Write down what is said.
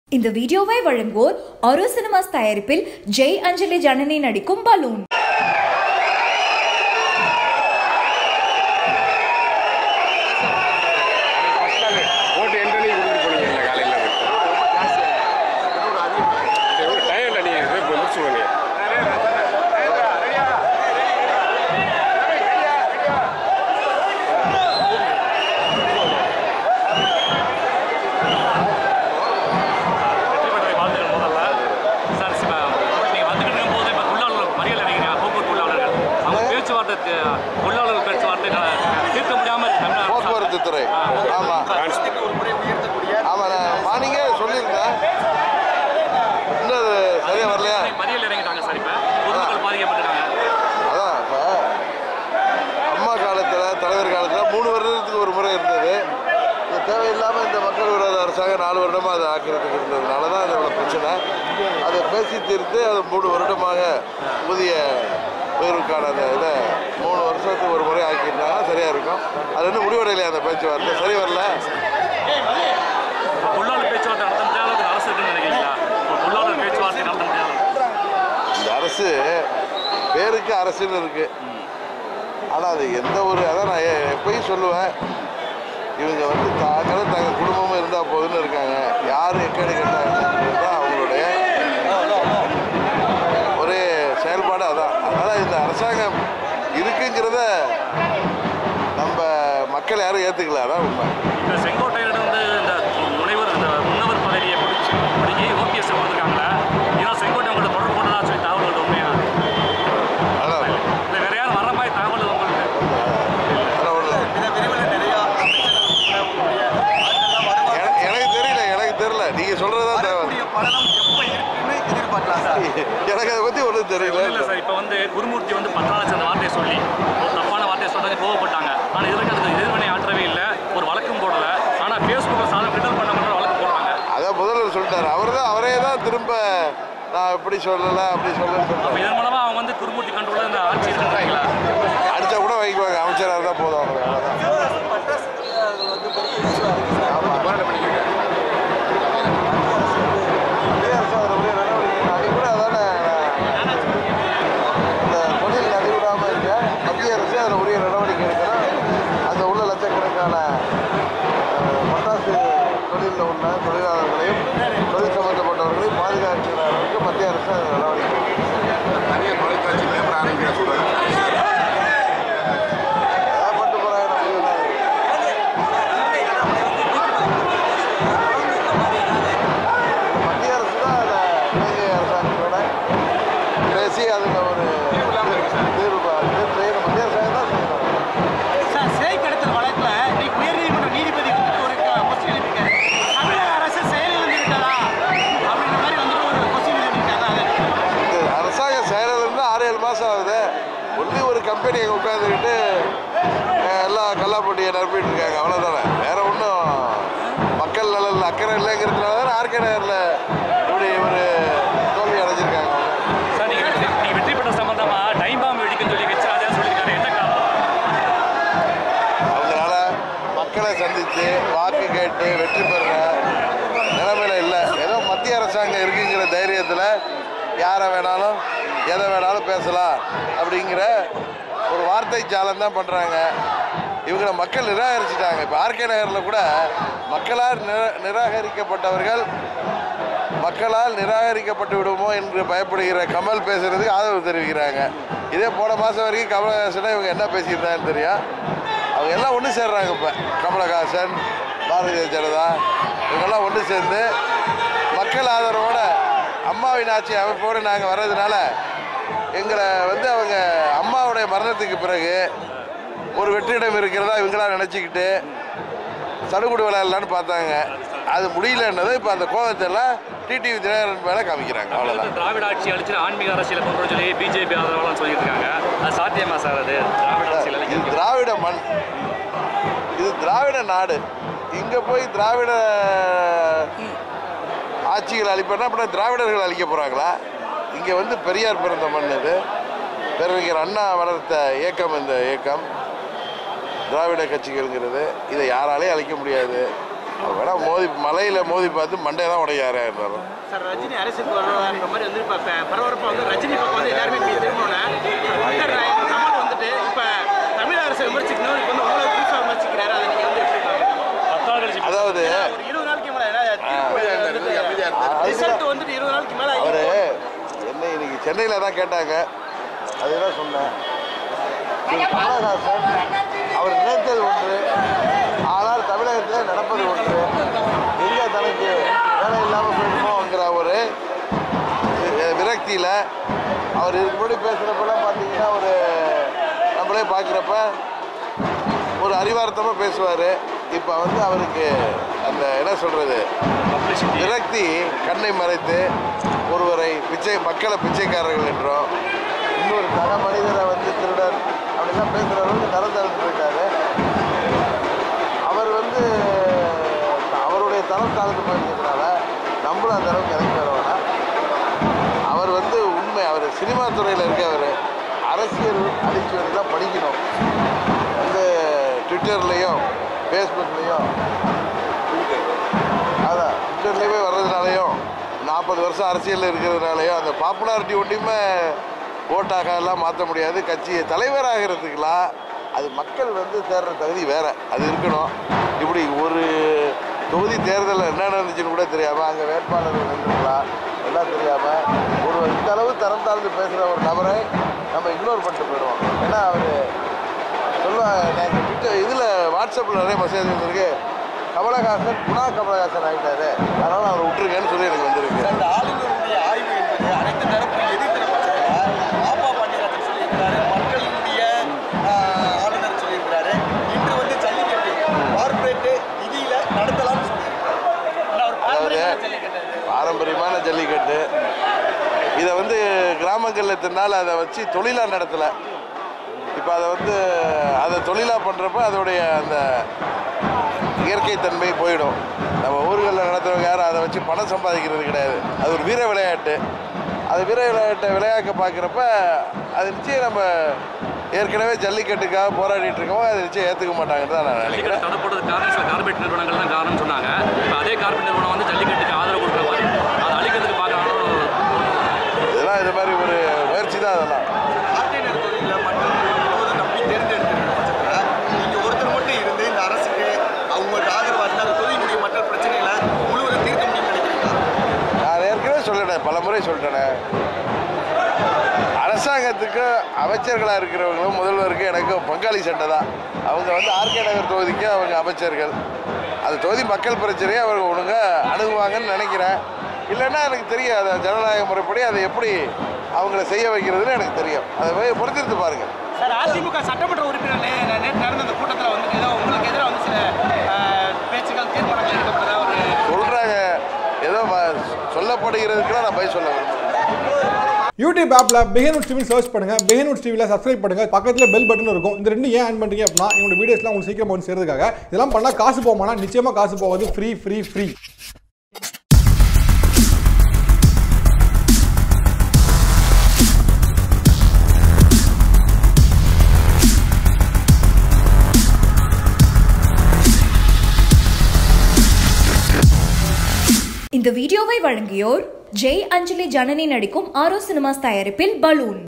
இந்த வீடியோவை வழங்குவோர் ஆரோ சினிமாஸ் தயாரிப்பில் ஜெய் அஞ்சலி ஜனனி நடிக்கும் பலூன் ஓட்டு என்ட்ரனி கொடுத்துட்டு போனீங்க இல்லை காலையில் எவ்வளோ டைம் இல்லை நீங்கள் போய் முடிச்சு போனீங்க வெற்றிபெற்றதை வாழ்த்துக்கள் முதல்ல சார் சிவ நீங்கள் வந்துக்கிட்டு இருக்கும்போது இப்போ தொழிலாளர்கள் மறியல் அடைகிறீங்க போக்குவரத்து தொழிலாளர்கள் அவங்க பேச்சுவார்த்தை தி- தொழிலாளர்கள் பேச்சுவார்த்தை க- தீர்க்க முடியாமல் இருக்கு தமிழ்நாடு அரசாங்கம். போக்குவரத்து துறை ஆமாம் ஆமாம் நான் மார்னிங்கே சொல்லியிருந்தேன் இன்னும் அது சரியாக வரலையா மறியல் இறங்கிட்டாங்க சார் இப்போ பொதுமக்கள் பாதிக்கப்பட்டுட்டாங்க அதான் இப்போ அம்மா காலத்தில் தலைவர் காலத்தில் மூணு வருடத்துக்கு ஒரு முறை இருந்தது இது தேவையில்லாமல் இந்த மக்கள் விரோத அரசாங்கம் நாலு வருடமாக அதை ஆக்கிறதுக்கு இருந்ததுனால தான் அதோட பிரச்சனை அதை பேசி தீர்த்து அது மூணு வருடமாக புதிய உயர்வுக்கான அந்த இதை மூணு வருஷத்துக்கு ஒரு முறை ஆக்கியிருந்தாங்கன்னா சரியாக இருக்கும் அது இன்னும் முடிவடையில அந்த பேச்சுவார்த்தை சரி வரல தொழிலாளர் பேச்சுவார்த்தை நடத்த முடியாத அளவுக்கு அரசு இருக்குன்னு நினைக்கிறீங்களா ஒரு தொழிலாளர் பேச்சுவார்த்தை நடத்த முடியாத இந்த அரசு பேருக்கு அரசுன்னு இருக்கு ஆனால் அது எந்த ஒரு அதான் நான் எ- எப்பயும் சொல்லுவேன் இவங்க வந்து தாங்களும் தங்கள் குடும்பமும் இருந்தால் போதுன்னு இருக்காங்க யார் எக்கேடு கட்டாங்கிறது தான் அவங்களுடைய ஒரே செயல்பாடு அதான் அதனால் இந்த அரசாங்கம் இருக்குங்கிறத நம்ம மக்கள் யாரும் ஏற்றுக்கல அதான் உண்மை இந்த செங்கோட்டையிடம் வந்து இந்த முனைவர் இந்த முன்னவர் பதவியை பிடிச்சி பிடிக்கி ஓபிஎஸ் கொடுத்துருக்காங்களே இதான் செங்கோட்டை உங்கள்ட்ட தொடர்பு கொண்டதா சொல்லி தகவல் உண்மையா அதான் இல்லை வேற யாரும் வர மாதிரி தகவல் உங்களுக்கு அதான் ஒன்று எனக்கு எனக்கு தெரியல எனக்கு தெரியல நீங்கள் சொல்கிறதா தேவை எனக்கு அதை பற்றி ஒன்றும் தெரியல இல்லை சார் இப்போ வந்து குருமூர்த்தி வந்து பத்தாவது அந்த வார்த்தையை சொல்லி ஒரு தப்பான வார்த்தையை சொல்றது கோவப்பட்டாங்க ஆனால் இதுவரைக்கும் அதுக்கு எதிர்வினை ஆற்றவே இல்லை ஒரு வழக்கும் போடல ஆனால் ஃபேஸ்புக்கில் சாதம் கிண்டல் பண்ண மட்டும் வழக்கு போடுறாங்க அதான் முதல்வர் சொல்லிட்டாரு அவர் தான் அவரே தான் திரும்ப நான் இப்படி சொல்லலை அப்படி சொல்லலன்னு அப்போ சொல்லிட்டாரு இதன் மூலமாக அவங்க வந்து குருமூர்த்தி கண்ட்ரோலில் இந்த ஆட்சி இருக்குன்றீங்களா அடிச்சா கூட வாங்கிக்குவாங்க அமைச்சராக இருந்தால் போதும் அவங்க அவ்வளோதான் குடியரசு அதில் உரிய நடவடிக்கை அது கூட அதானே இந்த தொழில் நடைபெறாமல் இருக்க மத்திய அரசு அதில் உரிய நடவடிக்கை எடுக்கணும் அந்த உள்ள லட்சக்கணக்கான அஹ், பட்டாசு தொழிலில் உள்ள தொழிலாளர்களையும் தொழில் சம்பந்தப்பட்டவர்களையும் பாதுகாக்கிற அளவுக்கு மத்திய அரசு அதில் நடவடிக்கை எடுக்கணும். தனியார் தொலைக்காட்சி பேப்பர் ஆரம்பிக்கிற சொல்கிறாங்க அதான் பண்ணிட்டு போகிறாங்க நம்ம மத்திய அரசு தான் அதில் இலங்கை அரசாங்கத்தோட பேசி அதில் ஒரு தீர்வு பா- தீர்வு செய்யணும் மத்திய அரசாங்கம் தான் செய்யணும் சார் சிறை கடத்தல் வழக்குல இன்னைக்கு உயர்நீதிமன்ற நீதிபதி வந்துட்டு ஒரு கொஸ்டின் எழுப்பியிருக்காரு தமிழக அரசு செயலிழந்து விட்டதா அப்படின்ற மாதிரி வந்துட்டு ஒரு கொஸ்டின் எழுப்பியிருக்காங்க அதை இந்த அரசாங்க செயலிலிருந்து ஆறு ஏழு மாதம் ஆகுது ஒன்லி ஒரு கம்பெனி அங்கே உட்காந்துக்கிட்டு எல்லாம் கல்லாப்பட்டியை நிரப்பிட்டு இருக்காங்க அவ்வளோதானே வேற ஒன்றும் மக்கள் நலனில் அக்கறை இல்லைங்கிறதுனால தான் ஆர்கே நகரில் இப்படி ஒரு தோல்வி அடைஞ்சிருக்காங்க சார் நீங்கள் வெற்றி நீங்கள் வெற்றி பெற்ற சம்பந்தமாக டைம் பாம்பு வெடிக்குன்னு சொல்லி வச்சு அதே சொல்லியிருக்காரு என்ன காரணம் அவங்களால மக்களை சந்தித்து வாக்கு கேட்டு வெற்றி பெறுற நிலைமையில இல்லை ஏதோ மத்திய அரசாங்கம் இருக்குங்கிற தைரியத்தில் யாரை வேணாலும் எதை வேணாலும் பேசலாம் அப்படிங்கிற ஒரு வார்த்தை ஜாலம் தான் பண்ணுறாங்க இவங்களை மக்கள் நிராகரிச்சிட்டாங்க இப்போ ஆர்கே நகரில் கூட மக்களால் நிரா நிராகரிக்கப்பட்டவர்கள் மக்களால் நிராகரிக்கப்பட்டு விடுமோ என்று பயப்படுகிற கமல் பேசுறதுக்கு ஆதரவு தெரிவிக்கிறாங்க இதே போன மாதம் வரைக்கும் கமலஹாசனை இவங்க என்ன பேசியிருந்தாங்கன்னு தெரியும் அவங்க எல்லாம் ஒன்று சேர்றாங்க இப்போ கமலஹாசன் பாரதிய ஜனதா இவங்கெல்லாம் ஒன்று சேர்ந்து மக்கள் ஆதரவோட அம்மாவின் ஆட்சி அமைப்போடு நாங்கள் வர்றதுனால எங்களை வந்து அவங்க அம்மாவுடைய மரணத்துக்கு பிறகு ஒரு வெற்றிடம் இருக்கிறதா இவங்களா நினச்சிக்கிட்டு சடுகுடு விளையாடலான்னு பார்த்தாங்க அது முடியலன்னது இப்போ அந்த கோபத்தை எல்லாம் டிடிவி தினகரன் மேலே காமிக்கிறாங்க அவ்வளோதான் திராவிட ஆட்சி அழிச்சு ஆன்மீக அரசியலை கொண்டு வர சொல்லி பிஜேபி ஆதரவாளர் சொல்லிட்டு இருக்காங்க அது சாத்தியமா சார் அது திராவிட அரசியல் இது அழிக்க திராவிட மண் இது திராவிட நாடு இங்கே போய் திராவிட ஆட்சிகள் அழிப்பேன்னா அப்புறம் திராவிடர்கள் அழிக்க போகிறாங்களா இங்கே வந்து பெரியார் பிறந்த மண் இது பேரறிஞர் அண்ணா வளர்த்த இயக்கம் இந்த இயக்கம் திராவிட கட்சிகள்ங்கிறது இதை யாராலையும் அழிக்க முடியாது அவர் வேணா மோதி மலையில் மோதி பார்த்து மண்டையெல்லாம் உடையாரா இருந்தாலும் சார் ரஜினி அரசுக்கு வர்றதான்ற மாதிரி வந்து இப்போ பரபரப்பாக வந்து ரஜினி பக்கம் வந்து எல்லாருமே இப்படி திரும்பணும்னா மக்கள் நாயகன் கமல் வந்துட்டு இப்போ தமிழ் அரசை விமர்சிக்கணும் இப்போ வந்து உங்களை புதுசாக விமர்சிக்கிறாரு அதை நீங்கள் வந்து எப்படி பார்க்குறீங்க பத்து நாள் கழிச்சு அதாவது ஒரு இருபது நாளைக்கு மேலே ரிசல்ட் வந்துட்டு இருபது நாளைக்கு மேலே அவர் என்ன இன்னைக்கு சென்னையில் தான் கேட்டாங்க அதுதான் சொன்னேன் திரு கமலஹாசன் அவர் நினைத்தது ஒன்று ஆனால் தமிழகத்தில் நடப்பது ஒன்று எங்கே தனக்கு வேலை இல்லாமல் போயிடுமோங்கிற ஒரு அஹ், விரக்தியில் அவர் இதுக்கு முன்னாடி பேசுகிறப்பெல்லாம் பார்த்தீங்கன்னா ஒரு நம்மளே பார்க்குறப்ப ஒரு அறிவார்த்தமாக பேசுவார் இப்போ வந்து அவருக்கு அந்த என்ன சொல்கிறது பப்ளிசிட்டி விரக்தி கண்ணை மறைத்து ஒருவரை பிச்சை மக்களை பிச்சைக்காரர்கள் என்றும் இன்னொரு தர மனிதரை வந்து திருடன் அப்படிலாம் பேசுகிற அளவுக்கு தரம் தாழ்ந்து போயிட்டாரு அவர் வந்து அவருடைய தரம் தாழ்ந்து போயிருக்கிறதுனால நம்மளும் அந்த அளவுக்கு இறங்கி வர வேணாம் அவர் வந்து உண்மை அவர் சினிமா துறையில் இருக்கவர் அரசியல் அடிச்சுவதெல்லாம் படிக்கணும் வந்து ட்விட்டர்லேயும் ஃபேஸ்புக்லேயும் அதான் ட்விட்டர்லேயுமே வர்றதுனாலையும் நாற்பது வருஷம் அரசியலில் இருக்கிறதுனாலையும் அந்த பாப்புலாரிட்டி ஒன்றையுமே ஓட்டாக எல்லாம் மாற்ற முடியாது கட்சி தலைவராகிறதுக்கெல்லாம் அது மக்கள் வந்து தேடுற தகுதி வேற அது இருக்கணும் இப்படி ஒரு தொகுதி தேர்தலில் என்ன நடந்துச்சுன்னு கூட தெரியாமல் அங்கே வேட்பாளர்கள் நின்றுக்கலாம் எல்லாம் தெரியாமல் ஒரு இந்த அளவு தரம் தாழ்ந்து பேசுகிற ஒரு நபரை நம்ம இக்னோர் பண்ணிட்டு போயிடுவோம் ஏன்னா அவர் சொல்லுவாங்க நான் ட்விட்டர் இதில் வாட்ஸ்அப்பில் நிறைய மெசேஜ் வந்திருக்கு கமலஹாசன் குணா கமலஹாசன் ஆகிட்டாரு அதனால் அவரை விட்டுருங்கன்னு சொல்லி எனக்கு வந்திருக்கு அந்த ஆளுநருடைய ஆய்வு என்பது அனைத்து தரப்பு எதிர்க்கிற பட்சத்தில் ஆப்பா பாண்டியராஜன் சொல்லியிருக்கிறாரு மக்களுடைய ஆஹ், ஆளுநர் சொல்லியிருக்கிறாரு இன்று வந்து ஜல்லிக்கட்டு கார்பரேட்டு நிதியில நடத்தலாம்னு சொல்லியிருக்கிறாரு அதாவது பாரம்பரியமான ஜல்லிக்கட்டு இதை வந்து கிராமங்களில் இத்தனால அதை வச்சு தொழிலாக நடத்தலை இப்போ அதை வந்து அதை தொழிலாக பண்ணுறப்ப அதோடைய அந்த இயற்கை தன்மை போயிடும் நம்ம ஊர்களில் நடத்துறவங்க யாரும் அதை வச்சு பணம் சம்பாதிக்கிறது கிடையாது அது ஒரு வீர விளையாட்டு அது வீர விளையாட்டை விளையாக்க பார்க்குறப்ப அது நிச்சயம் நம்ம ஏற்கனவே ஜல்லிக்கட்டுக்காக போராடிட்டு இருக்கோம் அதை நிச்சயம் ஏற்றுக்க மாட்டாங்கன்னு தான் நான் நினைக்கிறேன் ஜல்லிக்கட்டு தடை போடுறது காரணம் சில கார்பரேட் நிறுவனங்கள் தான் காரணம்னு சொன்னாங்க இப்போ அதே கார்பரேட் நிறுவனம் வந்து ஜல்லிக்கட்டுக்கு ஆதரவு கொடுக்குற மாதிரி அதை அழிக்கிறதுக்கு பார்க்குறாங்க இதெல்லாம் இது மாதிரி ஒரு முயற்சி தான் அதெல்லாம் ஆர்டினர் தொழிலில் மக்கள் முழுவதும் நம்பி தேர்ந்தெடுக்கிற பட்சத்தில் நீங்கள் ஒருத்தர் மட்டும் இருந்து இந்த அரசுக்கு அவங்களுக்கு ஆதரவாக இருந்தால் அந்த தொழிலுடைய மற்ற பிரச்சனைகளை முழுவதும் தீர்க்க முடியும்னு நினைக்கிறீங்களா நான் ஏற்கனவே சொல்லிட்டேன் பல முறை சொல்லிட்டேனே அரசாங்கத்துக்கு அமைச்சர்களாக இருக்கிறவங்களும் முதல்வருக்கு எனக்கும் பங்காளி சண்டை தான் அவங்க வந்து ஆர்கே நகர் தொகுதிக்கு அவங்க அமைச்சர்கள் அந்த தொகுதி மக்கள் பிரச்சனையை அவங்க ஒழுங்காக அணுகுவாங்கன்னு நினைக்கிறேன் இல்லைன்னா எனக்கு தெரியும் அதை ஜனநாயக முறைப்படி அதை எப்படி அவங்கள செய்ய வைக்கிறதுன்னு எனக்கு தெரியும் அதை போய் பொறுத்திருந்து பாருங்கள் சார் அதிமுக சட்டமன்ற உறுப்பினர் நே- நேற்று நடந்த அந்த கூட்டத்தில் வந்து ஏதோ உங்களுக்கு எதிராக வந்து சில ஆஹ், பேச்சுக்கள் தீர்மானங்கள் எடுக்கப்பட்டதா ஒரு சொல்கிறாங்க ஏதோ வ- சொல்லப்படுகிறதுக்குலாம் நான் போய் சொல்ல விரும்புகிறேன் யூடியூப் ஆப்பில் பிஹேனூட் டிவி சர்ச் பண்ணுங்க பிஹேனூட் டிவியில் சப்ஸ்கிரைப் பண்ணுங்க பக்கத்தில் பெல் பட்டன் இருக்கும் இந்த ரெண்டு ஏன் ஆன் பண்ணுறீங்க அப்படின்னா எங்களோட வீடியோஸ்லாம் உங்களுக்கு சீக்கிரம் வந்து சேர்றதுக்காக இதெல்லாம் பண்ணால் காசு போகுமானா நிச்சயமாக காசு போகாது ஃப்ரீ ஃப்ரீ ஃப்ரீ இந்த வீடியோவை வழங்கியோர் ஜெய் அஞ்சலி ஜனனி நடிக்கும் ஆரோ சினிமாஸ் தயாரிப்பில் பலூன்